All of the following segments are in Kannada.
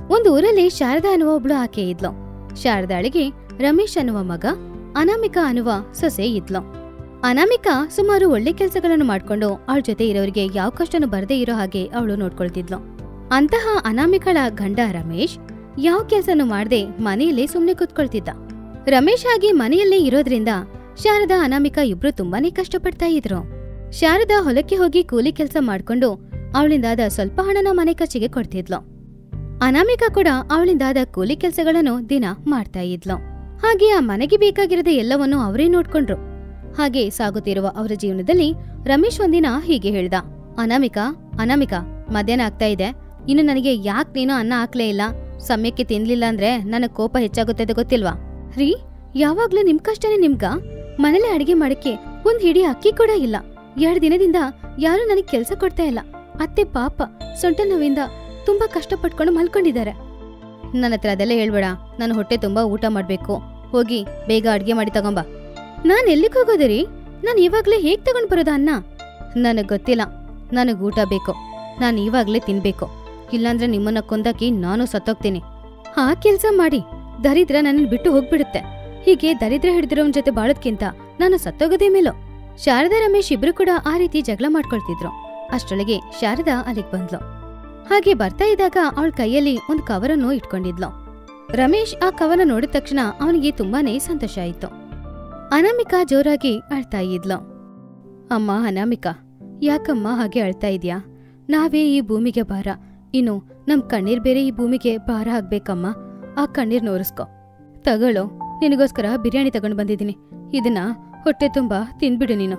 ಒಂದು ಊರಲ್ಲಿ ಶಾರದಾ ಅನ್ನುವ ಒಬ್ಳು ಆಕೆ ಇದ್ಲು ಶಾರದಾಳಿಗೆ ರಮೇಶ್ ಅನ್ನುವ ಮಗ ಅನಾಮಿಕಾ ಅನ್ನುವ ಸೊಸೆ ಇದ್ಲು ಅನಾಮಿಕಾ ಸುಮಾರು ಒಳ್ಳೆ ಕೆಲಸಗಳನ್ನು ಮಾಡ್ಕೊಂಡು ಅವಳ ಜೊತೆ ಇರೋರಿಗೆ ಯಾವ ಕಷ್ಟನೂ ಬರದೇ ಇರೋ ಹಾಗೆ ಅವಳು ನೋಡ್ಕೊಳ್ತಿದ್ಲು ಅಂತಹ ಅನಾಮಿಕಳ ಗಂಡ ರಮೇಶ್ ಯಾವ ಕೆಲ್ಸನೂ ಮಾಡದೆ ಮನೆಯಲ್ಲೇ ಸುಮ್ನೆ ಕೂತ್ಕೊಳ್ತಿದ್ದ ರಮೇಶ್ ಆಗಿ ಮನೆಯಲ್ಲೇ ಇರೋದ್ರಿಂದ ಶಾರದಾ ಅನಾಮಿಕಾ ಇಬ್ರು ತುಂಬಾನೇ ಕಷ್ಟಪಡ್ತಾ ಇದ್ರು ಶಾರದಾ ಹೊಲಕ್ಕೆ ಹೋಗಿ ಕೂಲಿ ಕೆಲಸ ಮಾಡ್ಕೊಂಡು ಅವಳಿಂದಾದ ಸ್ವಲ್ಪ ಹಣನ ಮನೆ ಖರ್ಚಿಗೆ ಕೊಡ್ತಿದ್ಲು ಅನಾಮಿಕಾ ಕೂಡ ಅವಳಿಂದಾದ ಕೂಲಿ ಕೆಲಸಗಳನ್ನು ದಿನ ಮಾಡ್ತಾ ಇದ್ಲು ಹಾಗೆ ಆ ಮನೆಗೆ ಬೇಕಾಗಿರದ ಎಲ್ಲವನ್ನೂ ಅವರೇ ನೋಡ್ಕೊಂಡ್ರು ಹಾಗೆ ಸಾಗುತ್ತಿರುವ ಅವರ ಜೀವನದಲ್ಲಿ ರಮೇಶ್ ಒಂದಿನ ಹೀಗೆ ಹೇಳ್ದ ಅನಾಮಿಕಾ ಅನಾಮಿಕಾ ಮಧ್ಯಾಹ್ನ ಆಗ್ತಾ ಇದೆ ಇನ್ನು ನನಗೆ ಯಾಕೆ ನೀನು ಅನ್ನ ಹಾಕ್ಲೇ ಇಲ್ಲ ಸಮಯಕ್ಕೆ ತಿನ್ಲಿಲ್ಲ ಅಂದ್ರೆ ನನ್ನ ಕೋಪ ಹೆಚ್ಚಾಗುತ್ತೆ ಅಂತ ಗೊತ್ತಿಲ್ವಾ ರೀ ಯಾವಾಗ್ಲೂ ನಿಮ್ ಕಷ್ಟನೇ ನಿಮ್ಗ ಮನೇಲೆ ಅಡಿಗೆ ಮಾಡಕ್ಕೆ ಒಂದ್ ಹಿಡಿ ಅಕ್ಕಿ ಕೂಡ ಇಲ್ಲ ಎರಡ್ ದಿನದಿಂದ ಯಾರು ನನಗ್ ಕೆಲ್ಸ ಕೊಡ್ತಾ ಇಲ್ಲ ಅತ್ತೆ ಪಾಪ ಸೊಂಟ ನೋವಿಂದ ತುಂಬಾ ಕಷ್ಟಪಟ್ಕೊಂಡು ಮಲ್ಕೊಂಡಿದ್ದಾರೆ ನನ್ನ ಹತ್ರ ಅದೆಲ್ಲ ಹೇಳ್ಬೇಡ ನಾನು ಹೊಟ್ಟೆ ತುಂಬಾ ಊಟ ಮಾಡ್ಬೇಕು ಹೋಗಿ ಬೇಗ ಅಡ್ಗೆ ಮಾಡಿ ತಗೊಂಬಾ ನಾನ್ ಎಲ್ಲಿಗ್ ಹೋಗೋದಿರಿ ನಾನ್ ಇವಾಗ್ಲೇ ಹೇಗ್ ತಗೊಂಡ್ ಬರೋದ ಅನ್ನ ನನಗ್ ಗೊತ್ತಿಲ್ಲ ನನಗ್ ಊಟ ಬೇಕು ನಾನ್ ಇವಾಗ್ಲೇ ತಿನ್ಬೇಕು ಇಲ್ಲಾಂದ್ರೆ ನಿಮ್ಮನ್ನ ಕೊಂದಾಕಿ ನಾನು ಸತ್ತೋಗ್ತೀನಿ ಆ ಕೆಲ್ಸ ಮಾಡಿ ದರಿದ್ರ ನನ್ನ ಬಿಟ್ಟು ಹೋಗ್ಬಿಡುತ್ತೆ ಹೀಗೆ ದರಿದ್ರ ಹಿಡಿದಿರೋನ್ ಜೊತೆ ಬಾಳೋದ್ಕಿಂತ ನಾನು ಸತ್ತೋಗದೇ ಮೇಲೋ ಶಾರದಾ ರಮೇಶ್ ಇಬ್ರು ಕೂಡ ಆ ರೀತಿ ಜಗಳ ಮಾಡ್ಕೊಳ್ತಿದ್ರು ಅಷ್ಟರೊಳಗೆ ಶಾರದಾ ಅಲ್ಲಿಗ್ ಬಂದ್ಲು ಹಾಗೆ ಬರ್ತಾ ಇದ್ದಾಗ ಅವಳ ಕೈಯಲ್ಲಿ ಒಂದು ಕವರನ್ನು ಇಟ್ಕೊಂಡಿದ್ಲು ರಮೇಶ್ ಆ ಕವರ ನೋಡಿದ ತಕ್ಷಣ ಅವನಿಗೆ ತುಂಬಾನೇ ಸಂತೋಷ ಆಯ್ತು ಅನಾಮಿಕಾ ಜೋರಾಗಿ ಅಳ್ತಾ ಇದ್ಲು ಅಮ್ಮ ಅನಾಮಿಕಾ ಯಾಕಮ್ಮ ಹಾಗೆ ಅಳ್ತಾ ಇದ್ಯಾ ನಾವೇ ಈ ಭೂಮಿಗೆ ಭಾರ ಇನ್ನು ನಮ್ ಕಣ್ಣೀರ್ ಬೇರೆ ಈ ಭೂಮಿಗೆ ಭಾರ ಆಗ್ಬೇಕಮ್ಮ ಆ ಕಣ್ಣೀರ್ ನೋರಿಸ್ಕೊ ತಗೊಳ್ಳೋ ನಿನಗೋಸ್ಕರ ಬಿರಿಯಾನಿ ತಗೊಂಡು ಬಂದಿದ್ದೀನಿ ಇದನ್ನ ಹೊಟ್ಟೆ ತುಂಬಾ ತಿನ್ಬಿಡು ನೀನು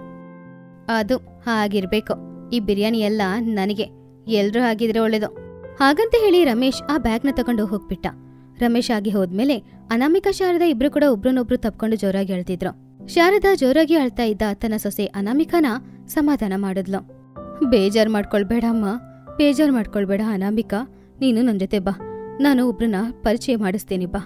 ಅದು ಹಾಗಿರ್ಬೇಕು ಈ ಬಿರಿಯಾನಿ ಎಲ್ಲ ನನಗೆ ಎಲ್ರೂ ಹಾಗಿದ್ರೆ ಒಳ್ಳೇದು ಹಾಗಂತ ಹೇಳಿ ರಮೇಶ್ ಆ ಬ್ಯಾಗ್ನ ತಗೊಂಡು ಹೋಗ್ಬಿಟ್ಟ ರಮೇಶ್ ಆಗಿ ಹೋದ್ಮೇಲೆ ಅನಾಮಿಕಾ ಶಾರದಾ ಇಬ್ರು ಕೂಡ ಒಬ್ರನ್ನೊಬ್ರು ತಪ್ಕೊಂಡು ಜೋರಾಗಿ ಅಳ್ತಿದ್ರು ಶಾರದಾ ಜೋರಾಗಿ ಅಳ್ತಾ ಇದ್ದ ತನ್ನ ಸೊಸೆ ಅನಾಮಿಕಾನ ಸಮಾಧಾನ ಮಾಡಿದ್ಲು ಬೇಜಾರ್ ಮಾಡ್ಕೊಳ್ಬೇಡ ಅಮ್ಮ ಬೇಜಾರ್ ಮಾಡ್ಕೊಳ್ಬೇಡ ಅನಾಮಿಕಾ ನೀನು ನನ್ ಜೊತೆ ಬಾ ನಾನು ಒಬ್ರನ್ನ ಪರಿಚಯ ಮಾಡಿಸ್ತೀನಿ ಬಾ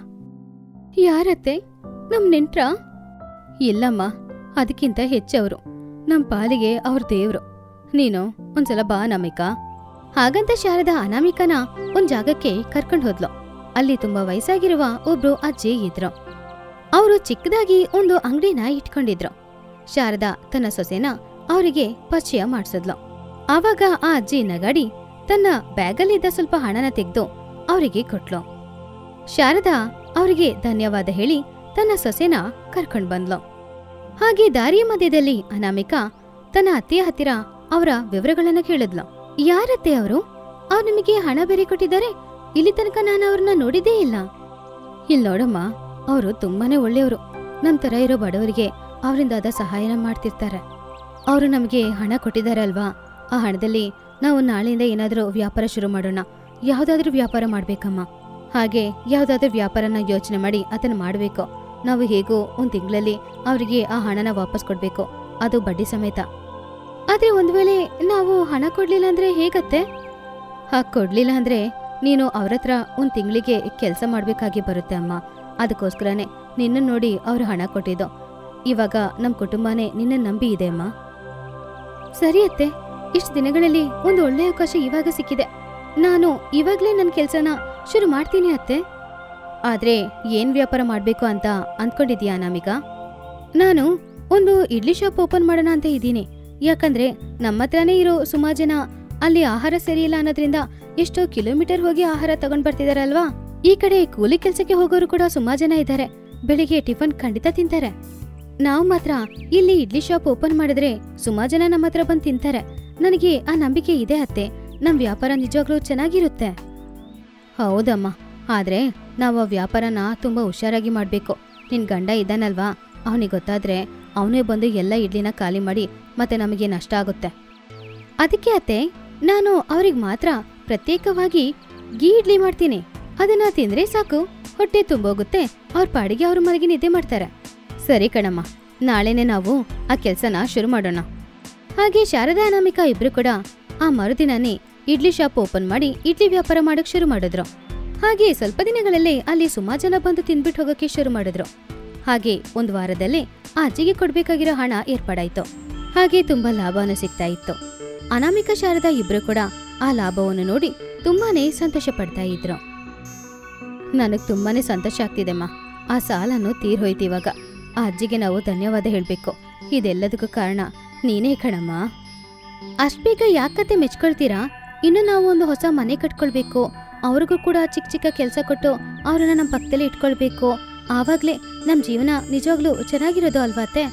ಯಾರತ್ತೆ ನಮ್ ನೆಂಟ್ರ ಇಲ್ಲಮ್ಮ ಅದಕ್ಕಿಂತ ಹೆಚ್ಚವರು ನಮ್ ಪಾಲಿಗೆ ಅವ್ರ ದೇವ್ರು ನೀನು ಒಂದ್ಸಲ ಬಾ ಅನಾಮಿಕಾ ಹಾಗಂತ ಶಾರದಾ ಅನಾಮಿಕನ ಒಂದ್ ಜಾಗಕ್ಕೆ ಕರ್ಕೊಂಡ್ ಹೋದ್ಲು ಅಲ್ಲಿ ತುಂಬಾ ವಯಸ್ಸಾಗಿರುವ ಒಬ್ರು ಅಜ್ಜಿ ಇದ್ರು ಅವರು ಚಿಕ್ಕದಾಗಿ ಒಂದು ಅಂಗಡಿನ ಇಟ್ಕೊಂಡಿದ್ರು ಶಾರದಾ ತನ್ನ ಸೊಸೆನ ಅವರಿಗೆ ಪರಿಚಯ ಮಾಡಿಸಿದ್ಲು ಆವಾಗ ಆ ಅಜ್ಜಿ ನಗಾಡಿ ತನ್ನ ಬ್ಯಾಗಲ್ಲಿದ್ದ ಸ್ವಲ್ಪ ಹಣನ ತೆಗೆದು ಅವರಿಗೆ ಕೊಟ್ಲು ಶಾರದಾ ಅವರಿಗೆ ಧನ್ಯವಾದ ಹೇಳಿ ತನ್ನ ಸೊಸೆನ ಕರ್ಕೊಂಡ್ ಬಂದ್ಲು ಹಾಗೆ ದಾರಿಯ ಮಧ್ಯದಲ್ಲಿ ಅನಾಮಿಕಾ ತನ್ನ ಅತ್ತೆಯ ಹತ್ತಿರ ಅವರ ವಿವರಗಳನ್ನ ಕೇಳಿದ್ಲು ಯಾರತ್ತೆ ಅವರು ಅವ್ರು ನಿಮಗೆ ಹಣ ಬೇರೆ ಕೊಟ್ಟಿದ್ದಾರೆ ಇಲ್ಲಿ ತನಕ ನಾನು ಅವ್ರನ್ನ ನೋಡಿದ್ದೇ ಇಲ್ಲ ಇಲ್ ನೋಡಮ್ಮ ಅವರು ತುಂಬಾನೇ ಒಳ್ಳೆಯವರು ನಮ್ ತರ ಇರೋ ಬಡವರಿಗೆ ಅವರಿಂದಾದ ಸಹಾಯನ ಮಾಡ್ತಿರ್ತಾರೆ ಅವರು ನಮಗೆ ಹಣ ಕೊಟ್ಟಿದ್ದಾರೆ ಅಲ್ವಾ ಆ ಹಣದಲ್ಲಿ ನಾವು ನಾಳೆಯಿಂದ ಏನಾದರೂ ವ್ಯಾಪಾರ ಶುರು ಮಾಡೋಣ ಯಾವ್ದಾದ್ರೂ ವ್ಯಾಪಾರ ಮಾಡ್ಬೇಕಮ್ಮ ಹಾಗೆ ಯಾವ್ದಾದ್ರೂ ವ್ಯಾಪಾರನ ಯೋಚನೆ ಮಾಡಿ ಅದನ್ನ ಮಾಡಬೇಕು ನಾವು ಹೇಗೋ ಒಂದ್ ತಿಂಗಳಲ್ಲಿ ಅವರಿಗೆ ಆ ಹಣನ ವಾಪಸ್ ಕೊಡ್ಬೇಕು ಅದು ಬಡ್ಡಿ ಸಮೇತ ಆದ್ರೆ ಒಂದ್ ವೇಳೆ ನಾವು ಹಣ ಕೊಡ್ಲಿಲ್ಲ ಅಂದ್ರೆ ಹೇಗತ್ತೆ ಹಾಗ್ ಕೊಡ್ಲಿಲ್ಲ ಅಂದ್ರೆ ನೀನು ಅವ್ರ ಹತ್ರ ಒಂದ್ ತಿಂಗಳಿಗೆ ಕೆಲಸ ಮಾಡ್ಬೇಕಾಗಿ ಬರುತ್ತೆ ಅಮ್ಮ ಅದಕ್ಕೋಸ್ಕರನೇ ನಿನ್ನ ನೋಡಿ ಅವ್ರು ಹಣ ಕೊಟ್ಟಿದ್ದು ಇವಾಗ ನಮ್ ಕುಟುಂಬನೇ ನಿನ್ನ ನಂಬಿ ಇದೆ ಅಮ್ಮ ಸರಿ ಅತ್ತೆ ಇಷ್ಟು ದಿನಗಳಲ್ಲಿ ಒಂದು ಒಳ್ಳೆ ಅವಕಾಶ ಇವಾಗ ಸಿಕ್ಕಿದೆ ನಾನು ಇವಾಗ್ಲೇ ನನ್ನ ಕೆಲ್ಸನ ಶುರು ಮಾಡ್ತೀನಿ ಅತ್ತೆ ಆದ್ರೆ ಏನ್ ವ್ಯಾಪಾರ ಮಾಡ್ಬೇಕು ಅಂತ ಅಂದ್ಕೊಂಡಿದ್ಯಾ ಅನಾಮಿಕಾ ನಾನು ಒಂದು ಇಡ್ಲಿ ಶಾಪ್ ಓಪನ್ ಮಾಡೋಣ ಅಂತ ಇದ್ದೀನಿ ಯಾಕಂದ್ರೆ ನಮ್ಮ ಹತ್ರನೇ ಇರೋ ಸುಮಾರು ಜನ ಅಲ್ಲಿ ಆಹಾರ ಸರಿಯಿಲ್ಲ ಅನ್ನೋದ್ರಿಂದ ಎಷ್ಟೋ ಕಿಲೋಮೀಟರ್ ಹೋಗಿ ಆಹಾರ ತಗೊಂಡ್ ಬರ್ತಿದಾರಲ್ವಾ ಈ ಕಡೆ ಕೂಲಿ ಕೆಲ್ಸಕ್ಕೆ ಹೋಗೋರು ಕೂಡ ಸುಮಾರು ಜನ ಇದ್ದಾರೆ ಬೆಳಿಗ್ಗೆ ಟಿಫನ್ ಖಂಡಿತ ತಿಂತಾರೆ ನಾವು ಮಾತ್ರ ಇಲ್ಲಿ ಇಡ್ಲಿ ಶಾಪ್ ಓಪನ್ ಮಾಡಿದ್ರೆ ಸುಮಾರು ಜನ ನಮ್ಮ ಹತ್ರ ಬಂದು ತಿಂತಾರೆ ನನಗೆ ಆ ನಂಬಿಕೆ ಇದೆ ಅತ್ತೆ ನಮ್ ವ್ಯಾಪಾರ ನಿಜವಾಗ್ಲೂ ಚೆನ್ನಾಗಿರುತ್ತೆ ಹೌದಮ್ಮ ಆದ್ರೆ ನಾವು ಆ ವ್ಯಾಪಾರನ ತುಂಬಾ ಹುಷಾರಾಗಿ ಮಾಡ್ಬೇಕು ನಿನ್ ಗಂಡ ಇದ್ದಾನಲ್ವಾ ಅವನಿಗೆ ಗೊತ್ತಾದ್ರೆ ಅವನೇ ಬಂದು ಎಲ್ಲ ಇಡ್ಲಿನ ಖಾಲಿ ಮಾಡಿ ಮತ್ತೆ ನಮಗೆ ನಷ್ಟ ಆಗುತ್ತೆ ಅದಕ್ಕೆ ಅತ್ತೆ ನಾನು ಅವ್ರಿಗೆ ಮಾತ್ರ ಪ್ರತ್ಯೇಕವಾಗಿ ಗೀ ಇಡ್ಲಿ ಮಾಡ್ತೀನಿ ಅದನ್ನ ತಿಂದ್ರೆ ಸಾಕು ಹೊಟ್ಟೆ ತುಂಬೋಗುತ್ತೆ ಅವ್ರ ಪಾಡಿಗೆ ಅವ್ರ ಮನೆಗೆ ನಿದ್ದೆ ಮಾಡ್ತಾರೆ ಸರಿ ಕಣಮ್ಮ ನಾಳೆನೆ ನಾವು ಆ ಕೆಲ್ಸನ ಶುರು ಮಾಡೋಣ ಹಾಗೆ ಶಾರದಾ ಅನಾಮಿಕಾ ಇಬ್ರು ಕೂಡ ಆ ಮರುದಿನನೇ ಇಡ್ಲಿ ಶಾಪ್ ಓಪನ್ ಮಾಡಿ ಇಡ್ಲಿ ವ್ಯಾಪಾರ ಮಾಡಕ್ ಶುರು ಮಾಡಿದ್ರು ಹಾಗೆ ಸ್ವಲ್ಪ ದಿನಗಳಲ್ಲೇ ಅಲ್ಲಿ ಸುಮಾರು ಜನ ಬಂದು ತಿಂದ್ಬಿಟ್ಟು ಹೋಗಕ್ಕೆ ಶುರು ಮಾಡಿದ್ರು ಹಾಗೆ ಒಂದ್ ವಾರದಲ್ಲೇ ಆ ಅಜ್ಜಿಗೆ ಕೊಡ್ಬೇಕಾಗಿರೋ ಹಣ ಏರ್ಪಾಡಾಯ್ತು ಹಾಗೆ ತುಂಬಾ ಲಾಭನೂ ಸಿಗ್ತಾ ಇತ್ತು ಅನಾಮಿಕಾ ಶಾರದಾ ಇಬ್ರು ಕೂಡ ಆ ಲಾಭವನ್ನು ನೋಡಿ ತುಂಬಾನೇ ಸಂತೋಷ ಪಡ್ತಾ ಇದ್ರು ನನಗ್ ತುಂಬಾನೇ ಸಂತೋಷ ಆಗ್ತಿದೆಮ್ಮ ಆ ಸಾಲನ್ನು ತೀರ್ ಹೋಯ್ತು ಇವಾಗ ಆ ಅಜ್ಜಿಗೆ ನಾವು ಧನ್ಯವಾದ ಹೇಳ್ಬೇಕು ಇದೆಲ್ಲದಕ್ಕೂ ಕಾರಣ ನೀನೇ ಕಣಮ್ಮ ಅಷ್ಟ್ ಬೇಗ ಯಾಕತ್ತೆ ಮೆಚ್ಕೊಳ್ತೀರಾ ಇನ್ನು ನಾವು ಒಂದು ಹೊಸ ಮನೆ ಕಟ್ಕೊಳ್ಬೇಕು ಅವ್ರಿಗೂ ಕೂಡ ಚಿಕ್ಕ ಚಿಕ್ಕ ಕೆಲಸ ಕೊಟ್ಟು ಅವ್ರನ್ನ ನಮ್ಮ ಪಕ್ಕದಲ್ಲಿ ಇಟ್ಕೊಳ್ಬೇಕು ಆವಾಗ್ಲೇ ನಮ್ಮ ಜೀವನ ನಿಜವಾಗ್ಲೂ ಚೆನ್ನಾಗಿರೋದು ಅಲ್ವಾತೆ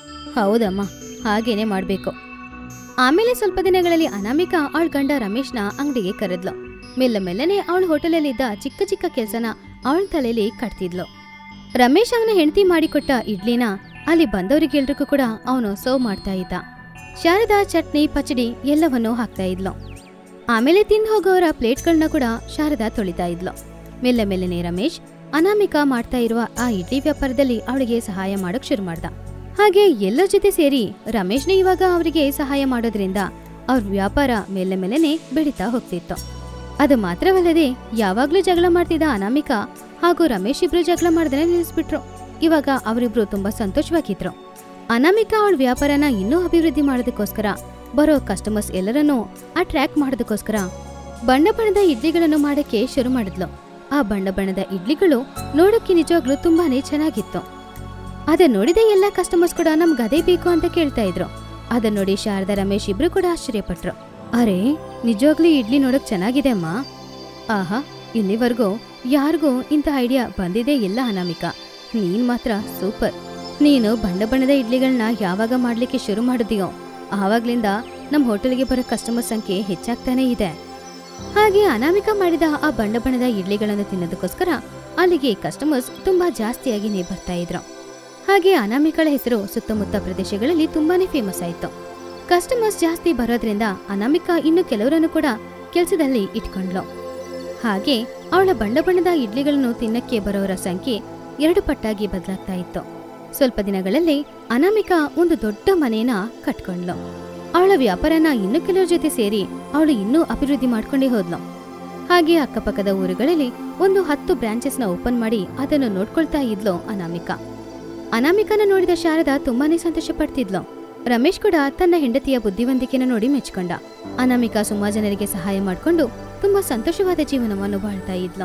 ಹೌದಮ್ಮ ಹಾಗೇನೆ ಮಾಡ್ಬೇಕು ಆಮೇಲೆ ಸ್ವಲ್ಪ ದಿನಗಳಲ್ಲಿ ಅನಾಮಿಕಾ ಅವಳ ಗಂಡ ರಮೇಶ್ನ ಅಂಗಡಿಗೆ ಕರೆದ್ಲು ಮೆಲ್ಲ ಮೆಲ್ಲನೆ ಅವಳ ಹೋಟೆಲಲ್ಲಿದ್ದ ಚಿಕ್ಕ ಚಿಕ್ಕ ಕೆಲಸನ ಅವಳ ತಲೆಯಲ್ಲಿ ಕಟ್ತಿದ್ಲು ರಮೇಶ್ ಅವನ ಹೆಂಡತಿ ಮಾಡಿಕೊಟ್ಟ ಇಡ್ಲಿನ ಅಲ್ಲಿ ಬಂದವರಿಗೆಲ್ರಿಗೂ ಕೂಡ ಅವನು ಸರ್ವ್ ಮಾಡ್ತಾ ಇದ್ದ ಶಾರದಾ ಚಟ್ನಿ ಪಚಡಿ ಎಲ್ಲವನ್ನೂ ಹಾಕ್ತಾ ಇದ್ಲು ಆಮೇಲೆ ತಿಂದು ಹೋಗೋರ ಪ್ಲೇಟ್ಗಳನ್ನ ಕೂಡ ಶಾರದಾ ತೊಳಿತಾ ಇದ್ಲು ಮೆಲ್ಲ ಮೆಲ್ಲನೆ ರಮೇಶ್ ಅನಾಮಿಕಾ ಮಾಡ್ತಾ ಇರುವ ಆ ಇಡ್ಲಿ ವ್ಯಾಪಾರದಲ್ಲಿ ಅವಳಿಗೆ ಸಹಾಯ ಮಾಡಕ್ ಶುರು ಮಾಡ್ದ ಹಾಗೆ ಎಲ್ಲರ ಜೊತೆ ಸೇರಿ ರಮೇಶ್ನೇ ಇವಾಗ ಅವರಿಗೆ ಸಹಾಯ ಮಾಡೋದ್ರಿಂದ ಅವ್ರ ವ್ಯಾಪಾರ ಮೆಲ್ಲ ಮೆಲ್ಲನೆ ಬೆಳೀತಾ ಹೋಗ್ತಿತ್ತು ಅದು ಮಾತ್ರವಲ್ಲದೆ ಯಾವಾಗ್ಲೂ ಜಗಳ ಮಾಡ್ತಿದ್ದ ಅನಾಮಿಕಾ ಹಾಗೂ ರಮೇಶ್ ಇಬ್ರು ಜಗಳ ಮಾಡ್ದೇ ನಿಲ್ಲಿಸ್ಬಿಟ್ರು ಇವಾಗ ಅವರಿಬ್ರು ತುಂಬಾ ಸಂತೋಷವಾಗಿದ್ರು ಅನಾಮಿಕಾ ಅವಳ ವ್ಯಾಪಾರನ ಇನ್ನೂ ಅಭಿವೃದ್ಧಿ ಮಾಡೋದಕ್ಕೋಸ್ಕರ ಬರೋ ಕಸ್ಟಮರ್ಸ್ ಎಲ್ಲರನ್ನೂ ಅಟ್ರಾಕ್ಟ್ ಮಾಡೋದಕ್ಕೋಸ್ಕರ ಬಣ್ಣ ಬಣ್ಣದ ಇಡ್ಲಿಗಳನ್ನು ಮಾಡಕ್ಕೆ ಶುರು ಮಾಡಿದ್ಲು ಆ ಬಣ್ಣ ಬಣ್ಣದ ಇಡ್ಲಿಗಳು ನೋಡಕ್ಕೆ ನಿಜವಾಗ್ಲೂ ತುಂಬಾನೇ ಚೆನ್ನಾಗಿತ್ತು ಅದನ್ನ ನೋಡಿದ ಎಲ್ಲ ಕಸ್ಟಮರ್ಸ್ ಕೂಡ ನಮ್ಗೆ ಅದೇ ಬೇಕು ಅಂತ ಕೇಳ್ತಾ ಇದ್ರು ಅದನ್ನ ನೋಡಿ ಶಾರದಾ ರಮೇಶ್ ಇಬ್ರು ಕೂಡ ಆಶ್ಚರ್ಯಪಟ್ರು ಅರೆ ನಿಜವಾಗ್ಲೂ ಈ ಇಡ್ಲಿ ನೋಡಕ್ ಚೆನ್ನಾಗಿದೆ ಅಮ್ಮ ಆಹಾ ಇಲ್ಲಿವರೆಗೂ ಯಾರಿಗೂ ಇಂಥ ಐಡಿಯಾ ಬಂದಿದೇ ಇಲ್ಲ ಅನಾಮಿಕಾ ನೀನ್ ಮಾತ್ರ ಸೂಪರ್ ನೀನು ಬಣ್ಣ ಬಣ್ಣದ ಇಡ್ಲಿಗಳನ್ನ ಯಾವಾಗ ಮಾಡ್ಲಿಕ್ಕೆ ಶುರು ಮಾಡಿದೆಯೋ ಆವಾಗ್ಲಿಂದ ನಮ್ ಹೋಟೆಲ್ಗೆ ಬರೋ ಕಸ್ಟಮರ್ ಸಂಖ್ಯೆ ಹೆಚ್ಚಾಗ್ತಾನೇ ಇದೆ ಹಾಗೆ ಅನಾಮಿಕಾ ಮಾಡಿದ ಆ ಬಣ್ಣ ಬಣ್ಣದ ಇಡ್ಲಿಗಳನ್ನು ತಿನ್ನೋದಕ್ಕೋಸ್ಕರ ಅಲ್ಲಿಗೆ ಕಸ್ಟಮರ್ಸ್ ತುಂಬಾ ಜಾಸ್ತಿಯಾಗಿನೇ ಬರ್ತಾ ಇದ್ರು ಹಾಗೆ ಅನಾಮಿಕಳ ಹೆಸರು ಸುತ್ತಮುತ್ತ ಪ್ರದೇಶಗಳಲ್ಲಿ ತುಂಬಾನೇ ಫೇಮಸ್ ಆಯ್ತು ಕಸ್ಟಮರ್ಸ್ ಜಾಸ್ತಿ ಬರೋದ್ರಿಂದ ಅನಾಮಿಕಾ ಇನ್ನು ಕೆಲವರನ್ನು ಕೂಡ ಕೆಲಸದಲ್ಲಿ ಇಟ್ಕೊಂಡ್ಲು ಹಾಗೆ ಅವಳ ಬಣ್ಣ ಬಣ್ಣದ ಇಡ್ಲಿಗಳನ್ನು ತಿನ್ನಕ್ಕೆ ಬರೋರ ಸಂಖ್ಯೆ ಎರಡು ಪಟ್ಟಾಗಿ ಬದಲಾಗ್ತಾ ಇತ್ತು ಸ್ವಲ್ಪ ದಿನಗಳಲ್ಲಿ ಅನಾಮಿಕಾ ಒಂದು ದೊಡ್ಡ ಮನೇನ ಕಟ್ಕೊಂಡ್ಲು ಅವಳ ವ್ಯಾಪಾರನ ಇನ್ನು ಕೆಲವ್ರ ಜೊತೆ ಸೇರಿ ಅವಳು ಇನ್ನೂ ಅಭಿವೃದ್ಧಿ ಮಾಡ್ಕೊಂಡೇ ಹೋದ್ಲು ಹಾಗೆ ಅಕ್ಕಪಕ್ಕದ ಊರುಗಳಲ್ಲಿ ಒಂದು ಹತ್ತು ಬ್ರಾಂಚಸ್ನ ಓಪನ್ ಮಾಡಿ ಅದನ್ನು ನೋಡ್ಕೊಳ್ತಾ ಇದ್ಲು ಅನಾಮಿಕಾ ಅನಾಮಿಕನ ನೋಡಿದ ಶಾರದಾ ತುಂಬಾನೇ ಸಂತೋಷ ಪಡ್ತಿದ್ಲು ರಮೇಶ್ ಕೂಡ ತನ್ನ ಹೆಂಡತಿಯ ಬುದ್ಧಿವಂತಿಕೆನ ನೋಡಿ ಮೆಚ್ಕೊಂಡ ಅನಾಮಿಕಾ ಸುಮಾರು ಜನರಿಗೆ ಸಹಾಯ ಮಾಡ್ಕೊಂಡು ತುಂಬಾ ಸಂತೋಷವಾದ ಜೀವನವನ್ನು ಬಾಳ್ತಾ ಇದ್ಲು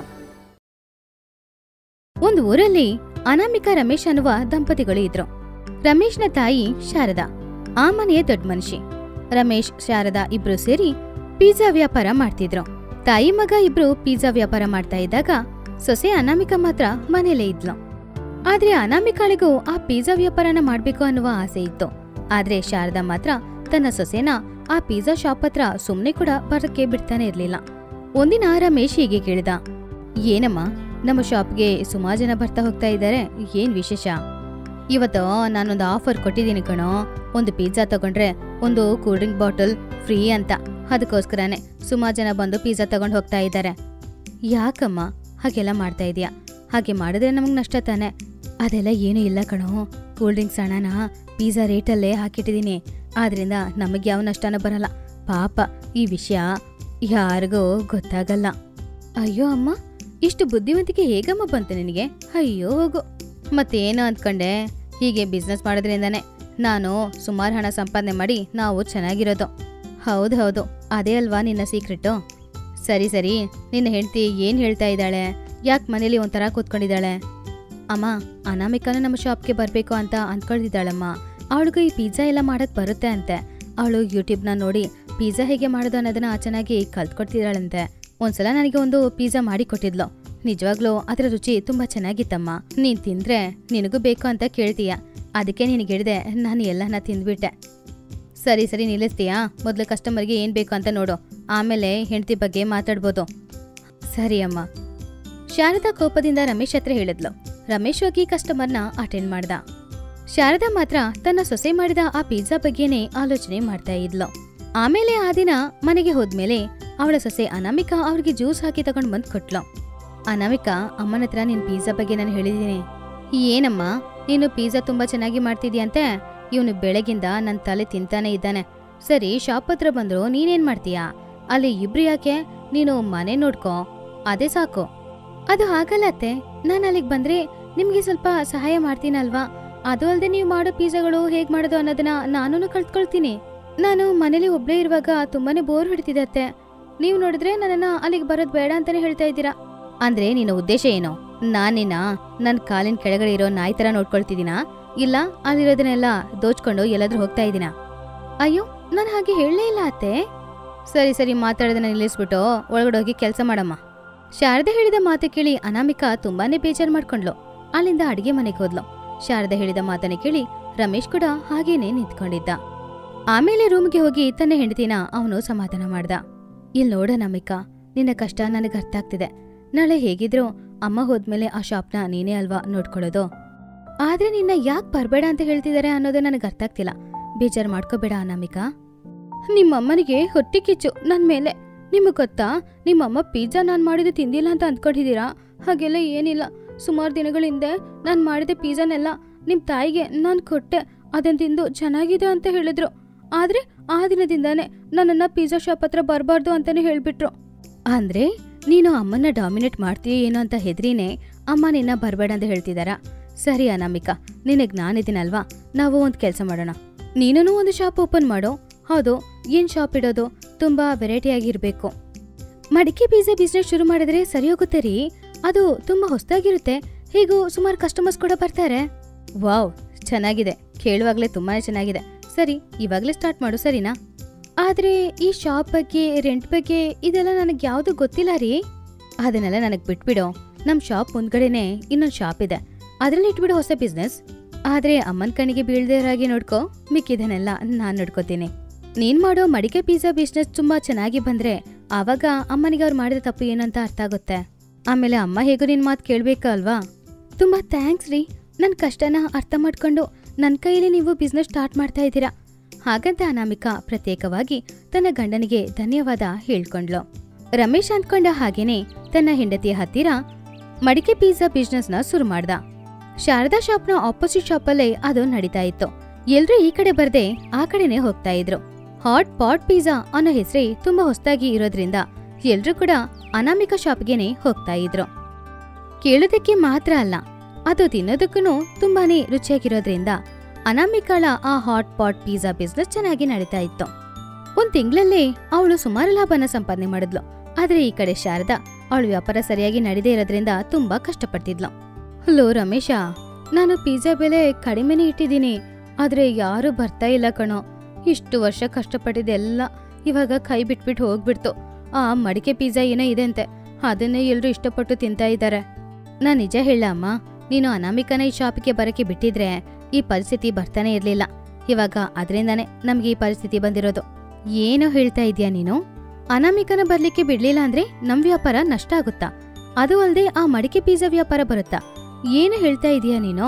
ಒಂದು ಊರಲ್ಲಿ ಅನಾಮಿಕಾ ರಮೇಶ್ ಅನ್ನುವ ದಂಪತಿಗಳು ಇದ್ರು ರಮೇಶ್ನ ತಾಯಿ ಶಾರದಾ ಆ ಮನೆಯ ದೊಡ್ಡ ಮನುಷ್ಯ ರಮೇಶ್ ಶಾರದಾ ಇಬ್ರು ಸೇರಿ ಪಿಜ್ಜಾ ವ್ಯಾಪಾರ ಮಾಡ್ತಿದ್ರು ತಾಯಿ ಮಗ ಇಬ್ರು ಪಿಜ್ಜಾ ವ್ಯಾಪಾರ ಮಾಡ್ತಾ ಇದ್ದಾಗ ಸೊಸೆ ಅನಾಮಿಕಾ ಮಾತ್ರ ಮನೇಲೇ ಇದ್ಲು ಆದ್ರೆ ಅನಾಮಿಕಾಳಿಗೂ ಆ ಪಿಜ್ಜಾ ವ್ಯಾಪಾರನ ಮಾಡ್ಬೇಕು ಅನ್ನುವ ಆಸೆ ಇತ್ತು ಆದ್ರೆ ಶಾರದಾ ಮಾತ್ರ ತನ್ನ ಸೊಸೆನ ಆ ಪಿಜ್ಜಾ ಶಾಪ್ ಹತ್ರ ಸುಮ್ನೆ ಕೂಡ ಬರಕ್ಕೆ ಬಿಡ್ತಾನೆ ಇರ್ಲಿಲ್ಲ ಒಂದಿನ ರಮೇಶ್ ಹೀಗೆ ಕೇಳಿದ ಏನಮ್ಮ ನಮ್ಮ ಶಾಪ್ಗೆ ಸುಮಾರು ಜನ ಬರ್ತಾ ಹೋಗ್ತಾ ಇದ್ದಾರೆ ಏನ್ ವಿಶೇಷ ಇವತ್ತು ನಾನೊಂದು ಆಫರ್ ಕೊಟ್ಟಿದ್ದೀನಿ ಕಣೋ ಒಂದು ಪಿಜ್ಜಾ ತಗೊಂಡ್ರೆ ಒಂದು ಕೂಲ್ ಡ್ರಿಂಕ್ ಬಾಟಲ್ ಫ್ರೀ ಅಂತ ಅದಕ್ಕೋಸ್ಕರನೇ ಸುಮಾರು ಜನ ಬಂದು ಪಿಜ್ಜಾ ತಗೊಂಡು ಹೋಗ್ತಾ ಇದ್ದಾರೆ ಯಾಕಮ್ಮ ಹಾಗೆಲ್ಲ ಮಾಡ್ತಾ ಇದೀಯಾ ಹಾಗೆ ಮಾಡಿದ್ರೆ ನಮಗೆ ನಷ್ಟ ತಾನೆ ಅದೆಲ್ಲ ಏನೂ ಇಲ್ಲ ಕಣೋ ಕೂಲ್ ಡ್ರಿಂಕ್ಸ್ ಹಣನ ಪಿಜ್ಜಾ ರೇಟಲ್ಲೇ ಹಾಕಿಟ್ಟಿದ್ದೀನಿ ಆದ್ರಿಂದ ನಮಗೆ ಯಾವ ನಷ್ಟನೂ ಬರಲ್ಲ ಪಾಪ ಈ ವಿಷಯ ಯಾರಿಗೂ ಗೊತ್ತಾಗಲ್ಲ ಅಯ್ಯೋ ಅಮ್ಮ ಇಷ್ಟು ಬುದ್ಧಿವಂತಿಕೆ ಹೇಗಮ್ಮ ಬಂತು ನಿನಗೆ ಅಯ್ಯೋ ಹೋಗು ಮತ್ತೇನು ಅಂದ್ಕೊಂಡೆ ಹೀಗೆ ಬಿಸ್ನೆಸ್ ಮಾಡೋದ್ರಿಂದಾನೆ ನಾನು ಸುಮಾರು ಹಣ ಸಂಪಾದನೆ ಮಾಡಿ ನಾವು ಚೆನ್ನಾಗಿರೋದು ಹೌದು ಹೌದು ಅದೇ ಅಲ್ವಾ ನಿನ್ನ ಸೀಕ್ರೆಟು ಸರಿ ಸರಿ ನಿನ್ನ ಹೆಂಡತಿ ಏನು ಹೇಳ್ತಾ ಇದ್ದಾಳೆ ಯಾಕೆ ಮನೇಲಿ ಒಂಥರ ಕೂತ್ಕೊಂಡಿದ್ದಾಳೆ ಅಮ್ಮ ಅನಾಮಿಕಾನು ನಮ್ಮ ಶಾಪ್ಗೆ ಬರಬೇಕು ಅಂತ ಅಂದ್ಕೊಳ್ತಿದ್ದಾಳಮ್ಮ ಅವಳಿಗೂ ಈ ಪಿಜ್ಜಾ ಎಲ್ಲ ಮಾಡಕ್ ಬರುತ್ತೆ ಅಂತೆ ಅವಳು ಯೂಟ್ಯೂಬ್ನ ನೋಡಿ ಪಿಜ್ಜಾ ಹೇಗೆ ಮಾಡೋದು ಅನ್ನೋದನ್ನ ಚೆನ್ನಾಗಿ ಕಲ್ತ್ಕೊಡ್ತಿದ್ದಾಳಂತೆ ಒಂದ್ಸಲ ನನಗೆ ಒಂದು ಪಿಜ್ಜಾ ಮಾಡಿ ಕೊಟ್ಟಿದ್ಲು ನಿಜವಾಗ್ಲೂ ಅದರ ರುಚಿ ತುಂಬಾ ಚೆನ್ನಾಗಿತ್ತಮ್ಮ ನೀನ್ ತಿಂದ್ರೆ ನಿನಗೂ ಬೇಕು ಅಂತ ಕೇಳ್ತೀಯ ಅದಕ್ಕೆ ನಿನಗೆ ಹೇಳಿದೆ ನಾನು ಎಲ್ಲನ ತಿಂದ್ಬಿಟ್ಟೆ ಸರಿ ಸರಿ ನಿಲ್ಲಿಸ್ತೀಯಾ ಮೊದಲು ಕಸ್ಟಮರ್ಗೆ ಏನು ಬೇಕು ಅಂತ ನೋಡು ಆಮೇಲೆ ಹೆಂಡತಿ ಬಗ್ಗೆ ಮಾತಾಡ್ಬೋದು ಸರಿ ಅಮ್ಮ ಶಾರದಾ ಕೋಪದಿಂದ ರಮೇಶ್ ಹತ್ರ ಹೇಳಿದ್ಲು ರಮೇಶ್ ಹೋಗಿ ಕಸ್ಟಮರ್ನ ಅಟೆಂಡ್ ಮಾಡ್ದ ಶಾರದಾ ಮಾತ್ರ ತನ್ನ ಸೊಸೆ ಮಾಡಿದ ಆ ಪಿಜ್ಜಾ ಬಗ್ಗೆನೇ ಆಲೋಚನೆ ಮಾಡ್ತಾ ಇದ್ಲು ಆಮೇಲೆ ಆ ದಿನ ಮನೆಗೆ ಹೋದ್ಮೇಲೆ ಅವಳ ಸೊಸೆ ಅನಾಮಿಕಾ ಅವ್ರಿಗೆ ಜ್ಯೂಸ್ ಹಾಕಿ ತಗೊಂಡ್ ಬಂದ್ ಕೊಟ್ಲು ಅನಾಮಿಕಾ ಅಮ್ಮನ ಹತ್ರ ನಿನ್ ಪಿಜ್ಜಾ ಬಗ್ಗೆ ನಾನು ಹೇಳಿದ್ದೀನಿ ಏನಮ್ಮ ನೀನು ಪಿಜ್ಜಾ ತುಂಬಾ ಚೆನ್ನಾಗಿ ಮಾಡ್ತಿದ್ಯಂತೆ ಇವನು ಬೆಳಗಿಂದ ನನ್ನ ತಲೆ ತಿಂತಾನೆ ಇದ್ದಾನೆ ಸರಿ ಶಾಪ್ ಹತ್ರ ಬಂದ್ರು ನೀನೇನ್ ಮಾಡ್ತೀಯಾ ಅಲ್ಲಿ ಇಬ್ರು ಯಾಕೆ ನೀನು ಮನೆ ನೋಡ್ಕೋ ಅದೇ ಸಾಕು ಅದು ಹಾಗಲ್ಲ ಅತ್ತೆ ನಾನು ಅಲ್ಲಿಗೆ ಬಂದ್ರೆ ನಿಮ್ಗೆ ಸ್ವಲ್ಪ ಸಹಾಯ ಮಾಡ್ತೀನಲ್ವಾ ಅದು ಅಲ್ಲದೆ ನೀವು ಮಾಡೋ ಪಿಜ್ಜಾಗಳು ಹೇಗ್ ಮಾಡೋದು ಅನ್ನೋದನ್ನ ನಾನು ಕಲ್ತ್ಕೊಳ್ತೀನಿ ನಾನು ಮನೇಲಿ ಒಬ್ಳೇ ಇರುವಾಗ ತುಂಬಾನೇ ಬೋರ್ ಹೊಡಿತಿದತ್ತೆ ನೀವು ನೋಡಿದ್ರೆ ನನ್ನನ್ನ ಅಲ್ಲಿಗೆ ಬರೋದು ಬೇಡ ಅಂತಾನೆ ಹೇಳ್ತಾ ಇದ್ದೀರಾ ಅಂದ್ರೆ ನಿನ್ನ ಉದ್ದೇಶ ಏನು ನಾನಿನ್ನ ನನ್ನ ಕಾಲಿನ ಕೆಳಗಡೆ ಇರೋ ನಾಯಿ ತರ ನೋಡ್ಕೊಳ್ತಿದ್ದೀನಾ ಇಲ್ಲ ಅಲ್ಲಿರೋದನ್ನೆಲ್ಲ ದೋಚ್ಕೊಂಡು ಎಲ್ಲಾದ್ರೂ ಹೋಗ್ತಾ ಇದ್ದೀನಾ ಅಯ್ಯೋ ನಾನು ಹಾಗೆ ಹೇಳಲೇ ಇಲ್ಲ ಅತ್ತೆ ಸರಿ ಸರಿ ಮಾತಾಡೋದನ್ನ ನಿಲ್ಲಿಸ್ಬಿಟ್ಟು ಒಳಗಡೆ ಹೋಗಿ ಕೆಲಸ ಮಾಡಮ್ಮ ಶಾರದೆ ಹೇಳಿದ ಮಾತು ಕೇಳಿ ಅನಾಮಿಕಾ ತುಂಬಾನೇ ಬೇಜಾರು ಮಾಡ್ಕೊಂಡ್ಲು ಅಲ್ಲಿಂದ ಅಡಿಗೆ ಮನೆಗೆ ಹೋದ್ಲು ಶಾರದೆ ಹೇಳಿದ ಮಾತನ್ನ ಕೇಳಿ ರಮೇಶ್ ಕೂಡ ಹಾಗೇನೆ ನಿಂತ್ಕೊಂಡಿದ್ದ ಆಮೇಲೆ ರೂಮ್ಗೆ ಹೋಗಿ ತನ್ನ ಹೆಂಡತಿನ ಅವನು ಸಮಾಧಾನ ಮಾಡ್ದ ಇಲ್ ನೋಡ ನಮಿಕಾ ನಿನ್ನ ಕಷ್ಟ ನನಗೆ ಅರ್ಥ ಆಗ್ತಿದೆ ನಾಳೆ ಹೇಗಿದ್ರು ಅಮ್ಮ ಹೋದ್ಮೇಲೆ ಆ ಶಾಪ್ನ ನೀನೇ ಅಲ್ವಾ ನೋಡ್ಕೊಳ್ಳೋದು ಆದ್ರೆ ನಿನ್ನ ಯಾಕೆ ಬರ್ಬೇಡ ಅಂತ ಹೇಳ್ತಿದ್ದಾರೆ ಅನ್ನೋದು ನನಗೆ ಅರ್ಥ ಆಗ್ತಿಲ್ಲ ಬೇಜಾರು ಮಾಡ್ಕೋಬೇಡ ಅನಾಮಿಕಾ ನಿಮ್ಮಮ್ಮನಿಗೆ ಹೊಟ್ಟೆ ಕಿಚ್ಚು ನನ್ ಮೇಲೆ ನಿಮಗೆ ಗೊತ್ತಾ ನಿಮ್ಮಮ್ಮ ಪಿಜ್ಜಾ ನಾನು ಮಾಡಿದ್ದು ತಿಂದಿಲ್ಲ ಅಂತ ಅಂದ್ಕೊಂಡಿದ್ದೀರಾ ಹಾಗೆಲ್ಲ ಏನಿಲ್ಲ ಸುಮಾರು ದಿನಗಳ ಹಿಂದೆ ನಾನು ಮಾಡಿದ ಪಿಜ್ಜಾನೆಲ್ಲ ನಿಮ್ಮ ತಾಯಿಗೆ ನಾನು ಕೊಟ್ಟೆ ಅದನ್ನ ತಿಂದು ಚೆನ್ನಾಗಿದೆ ಅಂತ ಹೇಳಿದ್ರು ಆದ್ರೆ ಆ ದಿನದಿಂದಾನೇ ನನ್ನನ್ನ ಪಿಜ್ಜಾ ಶಾಪ್ ಹತ್ರ ಬರಬಾರ್ದು ಅಂತಾನೆ ಹೇಳ್ಬಿಟ್ರು ಅಂದ್ರೆ ನೀನು ಅಮ್ಮನ್ನ ಡಾಮಿನೇಟ್ ಮಾಡ್ತೀಯ ಏನೋ ಅಂತ ಹೆದ್ರಿನೇ ಅಮ್ಮ ನಿನ್ನ ಬರಬೇಡ ಅಂತ ಹೇಳ್ತಿದಾರಾ ಸರಿ ಅನಾಮಿಕಾ ನಿನಗ್ ನಾನಿದ್ದೀನಲ್ವಾ ನಾವು ಒಂದು ಕೆಲಸ ಮಾಡೋಣ ನೀನೂ ಒಂದು ಶಾಪ್ ಓಪನ್ ಮಾಡೋ ಹೌದು ಏನ್ ಶಾಪ್ ಇಡೋದು ತುಂಬಾ ವೆರೈಟಿ ಆಗಿರ್ಬೇಕು ಮಡಿಕೆ ಬೀಜ ಬಿಸ್ನೆಸ್ ಶುರು ಮಾಡಿದ್ರೆ ಸರಿ ಹೋಗುತ್ತೆ ರೀ ಅದು ತುಂಬಾ ಹೊಸದಾಗಿರುತ್ತೆ ಹೀಗೂ ಸುಮಾರು ಕಸ್ಟಮರ್ಸ್ ಕೂಡ ಬರ್ತಾರೆ ವಾವ್ ಚೆನ್ನಾಗಿದೆ ಕೇಳುವಾಗ್ಲೇ ತುಂಬಾನೇ ಚೆನ್ನಾಗಿದೆ ಸರಿ ಇವಾಗ್ಲೇ ಸ್ಟಾರ್ಟ್ ಮಾಡು ಸರಿನಾ ಆದ್ರೆ ಈ ಶಾಪ್ ಬಗ್ಗೆ ರೆಂಟ್ ಬಗ್ಗೆ ಇದೆಲ್ಲ ನನಗೆ ಯಾವುದು ಗೊತ್ತಿಲ್ಲ ರೀ ಅದನ್ನೆಲ್ಲ ನನಗೆ ಬಿಟ್ಬಿಡು ನಮ್ ಶಾಪ್ ಮುಂದ್ಗಡೆನೆ ಇನ್ನೊಂದು ಶಾಪ್ ಇದೆ ಅದ್ರಲ್ಲಿ ಇಟ್ಬಿಡು ಹೊಸ ಬಿಸ್ನೆಸ್ ಆದ್ರೆ ಅಮ್ಮನ ಕಣ್ಣಿಗೆ ಬೀಳ್ದಿರಾಗಿ ನೋಡ್ಕೋ ಮಿಕ್ಕಿದನ್ನೆಲ್ಲ ನಾನ್ ನೋಡ್ಕೋತೀನಿ ನೀನ್ ಮಾಡೋ ಮಡಿಕೆ ಪಿಜ್ಜಾ ಬಿಸ್ನೆಸ್ ತುಂಬಾ ಚೆನ್ನಾಗಿ ಬಂದ್ರೆ ಆವಾಗ ಅಮ್ಮನಿಗೆ ಅವ್ರು ಮಾಡಿದ ತಪ್ಪು ಏನಂತ ಅರ್ಥ ಆಗುತ್ತೆ ಆಮೇಲೆ ಅಮ್ಮ ಹೇಗೂ ನಿನ್ ಮಾತು ಕೇಳ್ಬೇಕಲ್ವಾ ತುಂಬಾ ಥ್ಯಾಂಕ್ಸ್ ರೀ ನನ್ ಕಷ್ಟನ ಅರ್ಥ ಮಾಡ್ಕೊಂಡು ನನ್ ಕೈಯಲ್ಲಿ ನೀವು ಬಿಸ್ನೆಸ್ ಸ್ಟಾರ್ಟ್ ಮಾಡ್ತಾ ಇದ್ದೀರಾ ಹಾಗಂತ ಅನಾಮಿಕಾ ಪ್ರತ್ಯೇಕವಾಗಿ ತನ್ನ ಗಂಡನಿಗೆ ಧನ್ಯವಾದ ಹೇಳ್ಕೊಂಡ್ಲು ರಮೇಶ್ ಅಂದ್ಕೊಂಡ ಹಾಗೇನೆ ತನ್ನ ಹೆಂಡತಿಯ ಹತ್ತಿರ ಮಡಿಕೆ ಪಿಜ್ಜಾ ಬಿಸ್ನೆಸ್ನ ಶುರು ಮಾಡ್ದ ಶಾರದಾ ಶಾಪ್ನ ಆಪೋಸಿಟ್ ಶಾಪಲ್ಲೇ ಅದು ನಡೀತಾ ಇತ್ತು ಎಲ್ರೂ ಈ ಕಡೆ ಬರ್ದೆ ಆ ಕಡೆನೆ ಹೋಗ್ತಾ ಇದ್ರು ಹಾಟ್ ಪಾಟ್ ಪಿಜ್ಜಾ ಅನ್ನೋ ಹೆಸರೇ ತುಂಬಾ ಹೊಸದಾಗಿ ಇರೋದ್ರಿಂದ ಎಲ್ರೂ ಕೂಡ ಅನಾಮಿಕಾ ಶಾಪ್ಗೆನೆ ಹೋಗ್ತಾ ಇದ್ರು ಕೇಳೋದಕ್ಕೆ ಮಾತ್ರ ಅಲ್ಲ ಅದು ತಿನ್ನೋದಕ್ಕೂ ತುಂಬಾನೇ ರುಚಿಯಾಗಿರೋದ್ರಿಂದ ಅನಾಮಿಕಾಳ ಆ ಹಾಟ್ ಪಾಟ್ ಪಿಜ್ಜಾ ಬಿಸ್ನೆಸ್ ಚೆನ್ನಾಗಿ ನಡೀತಾ ಇತ್ತು ಒಂದ್ ತಿಂಗಳಲ್ಲೇ ಅವಳು ಸುಮಾರು ಲಾಭನ ಸಂಪಾದನೆ ಮಾಡಿದ್ಲು ಆದ್ರೆ ಈ ಕಡೆ ಶಾರದಾ ಅವಳ ವ್ಯಾಪಾರ ಸರಿಯಾಗಿ ನಡೆದೇ ಇರೋದ್ರಿಂದ ತುಂಬಾ ಕಷ್ಟಪಡ್ತಿದ್ಲು ಹಲೋ ರಮೇಶ ನಾನು ಪಿಜ್ಜಾ ಬೆಲೆ ಕಡಿಮೆನೇ ಇಟ್ಟಿದ್ದೀನಿ ಆದ್ರೆ ಯಾರು ಬರ್ತಾ ಇಲ್ಲ ಕಣೋ ಇಷ್ಟು ವರ್ಷ ಕಷ್ಟಪಟ್ಟಿದ್ದೆಲ್ಲ ಇವಾಗ ಕೈ ಬಿಟ್ಬಿಟ್ಟು ಹೋಗ್ಬಿಡ್ತು ಆ ಮಡಿಕೆ ಪಿಜ್ಜಾ ಏನೋ ಇದೆ ಅಂತೆ ಅದನ್ನೇ ಎಲ್ರು ಇಷ್ಟಪಟ್ಟು ತಿಂತಾ ಇದ್ದಾರೆ ನಾ ನಿಜ ಹೇಳ ಅಮ್ಮ ನೀನು ಅನಾಮಿಕನ ಈ ಶಾಪಿಗೆ ಬರಕ್ಕೆ ಬಿಟ್ಟಿದ್ರೆ ಈ ಪರಿಸ್ಥಿತಿ ಬರ್ತಾನೆ ಇರ್ಲಿಲ್ಲ ಇವಾಗ ಅದರಿಂದಾನೇ ನಮ್ಗೆ ಈ ಪರಿಸ್ಥಿತಿ ಬಂದಿರೋದು ಏನೋ ಹೇಳ್ತಾ ಇದೀಯ ನೀನು ಅನಾಮಿಕನ ಬರ್ಲಿಕ್ಕೆ ಬಿಡ್ಲಿಲ್ಲ ಅಂದ್ರೆ ನಮ್ ವ್ಯಾಪಾರ ನಷ್ಟ ಆಗುತ್ತಾ ಅದು ಅಲ್ದೆ ಆ ಮಡಿಕೆ ಪಿಜ್ಜಾ ವ್ಯಾಪಾರ ಬರುತ್ತಾ ಏನು ಹೇಳ್ತಾ ಇದೀಯ ನೀನು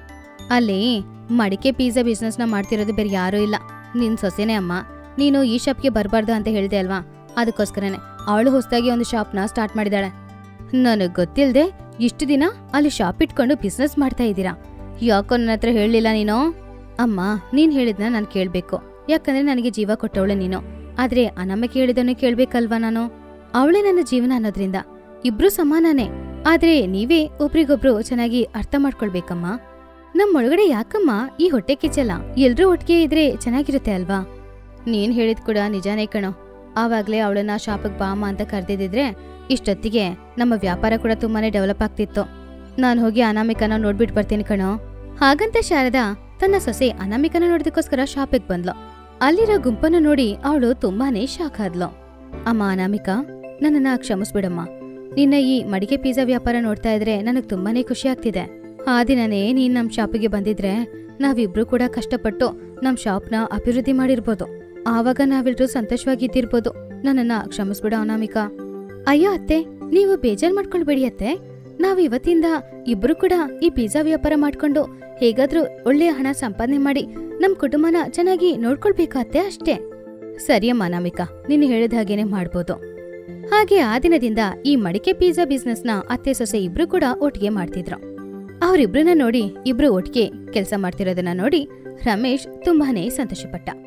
ಅಲ್ಲಿ ಮಡಿಕೆ ಪಿಜ್ಜಾ ಬಿಸ್ನೆಸ್ನ ಮಾಡ್ತಿರೋದು ಬೇರೆ ಯಾರೂ ಇಲ್ಲ ನಿನ್ ಸೊಸೆನೇ ಅಮ್ಮ ನೀನು ಈ ಶಾಪ್ಗೆ ಬರಬಾರ್ದು ಅಂತ ಹೇಳಿದೆ ಅಲ್ವಾ ಅದಕ್ಕೋಸ್ಕರನೇ ಅವಳು ಹೊಸದಾಗಿ ಒಂದು ಶಾಪ್ನ ಸ್ಟಾರ್ಟ್ ಮಾಡಿದಾಳೆ ನನಗ್ ಗೊತ್ತಿಲ್ದೆ ಇಷ್ಟು ದಿನ ಅಲ್ಲಿ ಶಾಪ್ ಇಟ್ಕೊಂಡು ಬಿಸ್ನೆಸ್ ಮಾಡ್ತಾ ಇದ್ದೀರಾ ಯಾಕೋ ನನ್ನ ಹತ್ರ ಹೇಳಲಿಲ್ಲ ನೀನು ಅಮ್ಮ ನೀನ್ ಹೇಳಿದ್ನ ನಾನು ಕೇಳ್ಬೇಕು ಯಾಕಂದ್ರೆ ನನಗೆ ಜೀವ ಕೊಟ್ಟವಳೆ ನೀನು ಆದ್ರೆ ಅನಮ್ಮಕ್ಕೆ ಹೇಳಿದನ್ನು ಕೇಳ್ಬೇಕಲ್ವಾ ನಾನು ಅವಳೇ ನನ್ನ ಜೀವನ ಅನ್ನೋದ್ರಿಂದ ಇಬ್ರು ಸಮಾನನೇ ಆದ್ರೆ ನೀವೇ ಒಬ್ರಿಗೊಬ್ರು ಚೆನ್ನಾಗಿ ಅರ್ಥ ಮಾಡ್ಕೊಳ್ಬೇಕಮ್ಮ ನಮ್ಮೊಳಗಡೆ ಯಾಕಮ್ಮ ಈ ಹೊಟ್ಟೆ ಕಿಚ್ಚಲ್ಲ ಎಲ್ರೂ ಒಟ್ಟಿಗೆ ಇದ್ರೆ ಚೆನ್ನಾಗಿರುತ್ತೆ ಅಲ್ವಾ ನೀನ್ ಹೇಳಿದ್ ಕೂಡ ನಿಜಾನೇ ಕಣೋ ಆವಾಗ್ಲೇ ಅವಳನ್ನ ಶಾಪಿಗೆ ಬಾಮ ಅಂತ ಕರೆದಿದ್ರೆ ಇಷ್ಟೊತ್ತಿಗೆ ನಮ್ಮ ವ್ಯಾಪಾರ ಕೂಡ ತುಂಬಾನೇ ಡೆವಲಪ್ ಆಗ್ತಿತ್ತು ನಾನು ಹೋಗಿ ಅನಾಮಿಕನ ನೋಡ್ಬಿಟ್ಟು ಬರ್ತೀನಿ ಕಣೋ ಹಾಗಂತ ಶಾರದಾ ತನ್ನ ಸೊಸೆ ಅನಾಮಿಕನ ನೋಡೋದಕ್ಕೋಸ್ಕರ ಶಾಪಿಗೆ ಬಂದ್ಲು ಅಲ್ಲಿರೋ ಗುಂಪನ್ನು ನೋಡಿ ಅವಳು ತುಂಬಾನೇ ಶಾಕ್ ಆದ್ಲು ಅಮ್ಮ ಅನಾಮಿಕಾ ನನ್ನನ್ನ ಕ್ಷಮಿಸ್ಬಿಡಮ್ಮ ನಿನ್ನ ಈ ಮಡಿಕೆ ಪಿಜ್ಜಾ ವ್ಯಾಪಾರ ನೋಡ್ತಾ ಇದ್ರೆ ನನಗ್ ತುಂಬಾನೇ ಖುಷಿ ಆಗ್ತಿದೆ ಆ ದಿನನೇ ನೀನ್ ನಮ್ ಶಾಪಿಗೆ ಬಂದಿದ್ರೆ ನಾವಿಬ್ರು ಕೂಡ ಕಷ್ಟಪಟ್ಟು ನಮ್ ಶಾಪ್ನ ಅಭಿವೃದ್ಧಿ ಮಾಡಿರ್ಬೋದು ಆವಾಗ ನಾವೆಲ್ರೂ ಸಂತೋಷವಾಗಿದ್ದಿರ್ಬೋದು ನನ್ನನ್ನ ಕ್ಷಮಿಸ್ಬಿಡ ಅನಾಮಿಕಾ ಅಯ್ಯೋ ಅತ್ತೆ ನೀವು ಬೇಜಾರ್ ಮಾಡ್ಕೊಳ್ಬೇಡಿ ಅತ್ತೆ ನಾವ್ ಇವತ್ತಿಂದ ಇಬ್ರು ಕೂಡ ಈ ಪಿಜ್ಜಾ ವ್ಯಾಪಾರ ಮಾಡ್ಕೊಂಡು ಹೇಗಾದ್ರೂ ಒಳ್ಳೆಯ ಹಣ ಸಂಪಾದನೆ ಮಾಡಿ ನಮ್ ಕುಟುಂಬನ ಚೆನ್ನಾಗಿ ನೋಡ್ಕೊಳ್ಬೇಕು ಅತ್ತೆ ಅಷ್ಟೇ ಸರಿಯಮ್ಮ ಅನಾಮಿಕಾ ನೀನು ಹೇಳಿದ ಹಾಗೇನೆ ಮಾಡ್ಬೋದು ಹಾಗೆ ಆ ದಿನದಿಂದ ಈ ಮಡಿಕೆ ಪಿಜ್ಜಾ ಬಿಸ್ನೆಸ್ನ ಅತ್ತೆ ಸೊಸೆ ಇಬ್ರು ಕೂಡ ಒಟ್ಟಿಗೆ ಮಾಡ್ತಿದ್ರು ಅವರಿಬ್ರನ್ನ ನೋಡಿ ಇಬ್ರು ಒಟ್ಟಿಗೆ ಕೆಲಸ ಮಾಡ್ತಿರೋದನ್ನ ನೋಡಿ ರಮೇಶ್ ತುಂಬಾನೇ ಸಂತೋಷಪಟ್ಟ